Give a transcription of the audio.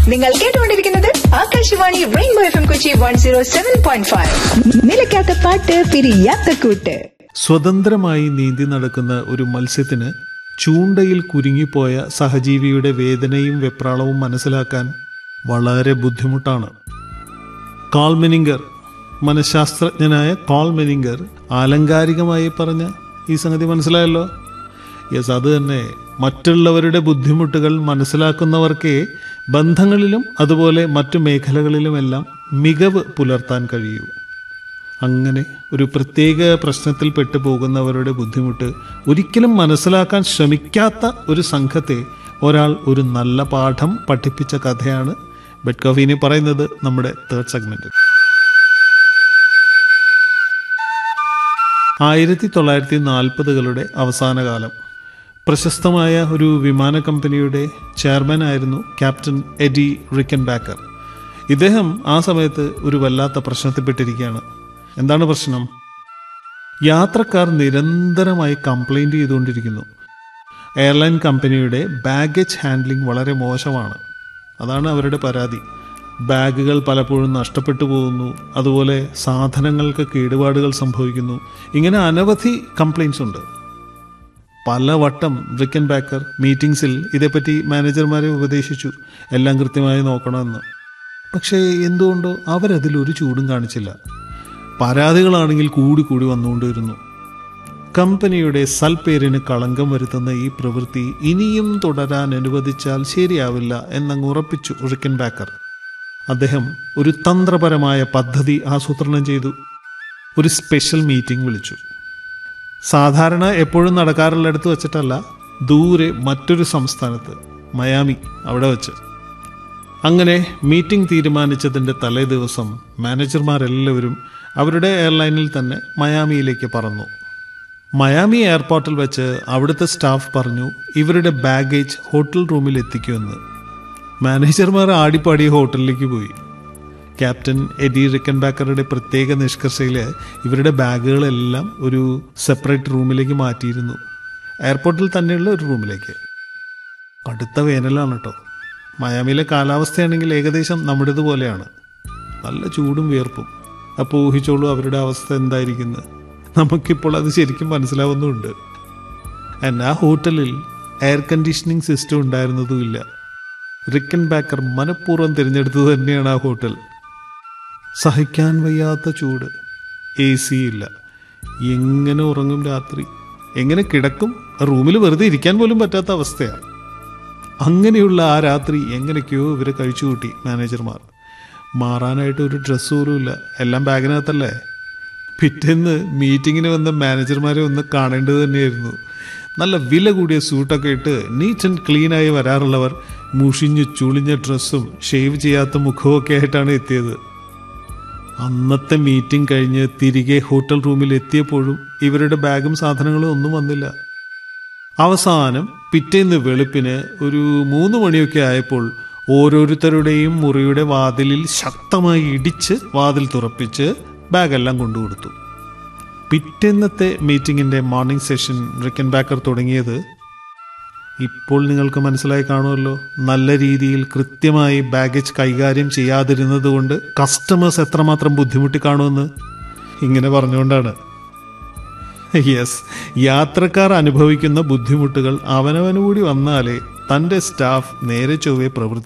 നിങ്ങൾ കേട്ടുകൊണ്ടിരിക്കുന്നത് Akashvani Rainbow F M Kochi one zero seven point five നിലയ്ക്കാത്ത പാട്ട് പിരിയാത്ത കൂട്ട് സ്വതന്ത്രമായി നീന്തി നടക്കുന്ന ഒരു മത്സ്യത്തിന് ചൂണ്ടയിൽ കുരുങ്ങിപ്പോയ സഹജീവിയുടെ വേദനയും വെപ്രാളവും മനസ്സിലാക്കാൻ വളരെ ബുദ്ധിമുട്ടാണ് കാൾ മെനിങ്കർ മനഃശാസ്ത്രജ്ഞനായ കാൾ മെനിങ്കർ ആലങ്കാരികമായി പറഞ്ഞ ഈ സംഗതി മനസ്സിലായല്ലോ യെസ് അത് തന്നെ മറ്റുള്ളവരുടെ ബുദ്ധിമുട്ടുകൾ മനസ്സിലാക്കുന്നവർക്കേ ബന്ധങ്ങളിലും അതുപോലെ മറ്റു മേഖലകളിലുമെല്ലാം മികവ് പുലർത്താൻ കഴിയൂ അങ്ങനെ ഒരു പ്രത്യേക പ്രശ്നത്തിൽ പെട്ടു പോകുന്നവരുടെ ബുദ്ധിമുട്ട് ഒരിക്കലും മനസ്സിലാക്കാൻ ശ്രമിക്കാത്ത ഒരു സംഘത്തെ ഒരാൾ ഒരു നല്ല പാഠം പഠിപ്പിച്ച കഥയാണ് ബെഡ്കോഫിനെ പറയുന്നത് നമ്മുടെ തേർഡ് സെഗ്മെന്റ് ആയിരത്തി തൊള്ളായിരത്തി നാൽപ്പതുകളുടെ അവസാന കാലം പ്രശസ്തമായ ഒരു വിമാന കമ്പനിയുടെ ചെയർമാൻ ആയിരുന്നു ക്യാപ്റ്റൻ എഡി റിക്കൻ ബാക്കർ ഇദ്ദേഹം ആ സമയത്ത് ഒരു വല്ലാത്ത പ്രശ്നത്തിൽപ്പെട്ടിരിക്കുകയാണ് എന്താണ് പ്രശ്നം യാത്രക്കാർ നിരന്തരമായി കംപ്ലൈന്റ് ചെയ്തുകൊണ്ടിരിക്കുന്നു എയർലൈൻ കമ്പനിയുടെ ബാഗേജ് ഹാൻഡ്ലിംഗ് വളരെ മോശമാണ് അതാണ് അവരുടെ പരാതി ബാഗുകൾ പലപ്പോഴും നഷ്ടപ്പെട്ടു പോകുന്നു അതുപോലെ സാധനങ്ങൾക്ക് കേടുപാടുകൾ സംഭവിക്കുന്നു ഇങ്ങനെ അനവധി കംപ്ലൈൻറ്റ്സ് ഉണ്ട് പലവട്ടം റിക്കൻ ബാക്കർ മീറ്റിംഗ്സിൽ ഇതേപ്പറ്റി മാനേജർമാരെ ഉപദേശിച്ചു എല്ലാം കൃത്യമായി നോക്കണമെന്ന് പക്ഷേ എന്തുകൊണ്ടോ അവരതിലൊരു ചൂടും കാണിച്ചില്ല പരാതികളാണെങ്കിൽ കൂടി കൂടി വന്നുകൊണ്ടിരുന്നു കമ്പനിയുടെ സൽപ്പേരിന് കളങ്കം വരുത്തുന്ന ഈ പ്രവൃത്തി ഇനിയും തുടരാൻ അനുവദിച്ചാൽ ശരിയാവില്ല എന്നങ്ങ് ഉറപ്പിച്ചു റിക്കൻ ബാക്കർ അദ്ദേഹം ഒരു തന്ത്രപരമായ പദ്ധതി ആസൂത്രണം ചെയ്തു ഒരു സ്പെഷ്യൽ മീറ്റിംഗ് വിളിച്ചു സാധാരണ എപ്പോഴും നടക്കാറുള്ളിടത്ത് വെച്ചിട്ടല്ല ദൂരെ മറ്റൊരു സംസ്ഥാനത്ത് മയാമി അവിടെ വെച്ച് അങ്ങനെ മീറ്റിംഗ് തീരുമാനിച്ചതിൻ്റെ തലേ ദിവസം മാനേജർമാരെല്ലാവരും അവരുടെ എയർലൈനിൽ തന്നെ മയാമിയിലേക്ക് പറന്നു മയാമി എയർപോർട്ടിൽ വെച്ച് അവിടുത്തെ സ്റ്റാഫ് പറഞ്ഞു ഇവരുടെ ബാഗേജ് ഹോട്ടൽ റൂമിൽ എത്തിക്കുമെന്ന് മാനേജർമാർ ആടിപ്പാടി ഹോട്ടലിലേക്ക് പോയി ക്യാപ്റ്റൻ എഡി റിക്കൻ ബാക്കറുടെ പ്രത്യേക നിഷ്കർഷയിൽ ഇവരുടെ ബാഗുകളെല്ലാം ഒരു സെപ്പറേറ്റ് റൂമിലേക്ക് മാറ്റിയിരുന്നു എയർപോർട്ടിൽ തന്നെയുള്ള ഒരു റൂമിലേക്ക് കടുത്ത വേനലാണ് കേട്ടോ മയാമിയിലെ കാലാവസ്ഥയാണെങ്കിൽ ഏകദേശം നമ്മുടേത് പോലെയാണ് നല്ല ചൂടും വിയർപ്പും അപ്പോൾ ഊഹിച്ചോളൂ അവരുടെ അവസ്ഥ എന്തായിരിക്കുന്നത് നമുക്കിപ്പോൾ അത് ശരിക്കും മനസ്സിലാവുന്നുണ്ട് ആൻഡ് ആ ഹോട്ടലിൽ എയർ കണ്ടീഷനിങ് സിസ്റ്റം ഉണ്ടായിരുന്നതുമില്ല റിക്കൻ ബാക്കർ മനഃപൂർവ്വം തിരഞ്ഞെടുത്തത് തന്നെയാണ് ആ ഹോട്ടൽ സഹിക്കാൻ വയ്യാത്ത ചൂട് എ സി ഇല്ല എങ്ങനെ ഉറങ്ങും രാത്രി എങ്ങനെ കിടക്കും റൂമിൽ വെറുതെ ഇരിക്കാൻ പോലും പറ്റാത്ത അവസ്ഥയാണ് അങ്ങനെയുള്ള ആ രാത്രി എങ്ങനെയൊക്കെയോ ഇവരെ കഴിച്ചുകൂട്ടി മാനേജർമാർ മാറാനായിട്ട് ഒരു ഡ്രസ്സ് പോലും ഇല്ല എല്ലാം ബാഗിനകത്തല്ലേ പിറ്റേന്ന് മീറ്റിങ്ങിന് വന്ന മാനേജർമാരെ ഒന്ന് കാണേണ്ടത് തന്നെയായിരുന്നു നല്ല വില കൂടിയ സൂട്ടൊക്കെ ഇട്ട് നീറ്റ് ആൻഡ് ക്ലീനായി വരാറുള്ളവർ മുഷിഞ്ഞ് ചുളിഞ്ഞ ഡ്രസ്സും ഷേവ് ചെയ്യാത്ത മുഖമൊക്കെ ആയിട്ടാണ് എത്തിയത് അന്നത്തെ മീറ്റിംഗ് കഴിഞ്ഞ് തിരികെ ഹോട്ടൽ റൂമിൽ എത്തിയപ്പോഴും ഇവരുടെ ബാഗും സാധനങ്ങളും ഒന്നും വന്നില്ല അവസാനം പിറ്റേന്ന് വെളുപ്പിന് ഒരു മൂന്ന് മണിയൊക്കെ ആയപ്പോൾ ഓരോരുത്തരുടെയും മുറിയുടെ വാതിലിൽ ശക്തമായി ഇടിച്ച് വാതിൽ തുറപ്പിച്ച് ബാഗെല്ലാം കൊണ്ടുകൊടുത്തു പിറ്റേന്നത്തെ മീറ്റിംഗിന്റെ മോർണിംഗ് സെഷൻ റിക്കൻ ബാക്കർ തുടങ്ങിയത് ഇപ്പോൾ നിങ്ങൾക്ക് മനസ്സിലായി കാണുമല്ലോ നല്ല രീതിയിൽ കൃത്യമായി ബാഗേജ് കൈകാര്യം ചെയ്യാതിരുന്നത് കൊണ്ട് കസ്റ്റമേഴ്സ് എത്രമാത്രം ബുദ്ധിമുട്ടി കാണുമെന്ന് ഇങ്ങനെ പറഞ്ഞുകൊണ്ടാണ് യെസ് യാത്രക്കാർ അനുഭവിക്കുന്ന ബുദ്ധിമുട്ടുകൾ അവനവനുകൂടി വന്നാലേ തൻ്റെ സ്റ്റാഫ് നേരെ ചൊവ്വെ പ്രവർത്തി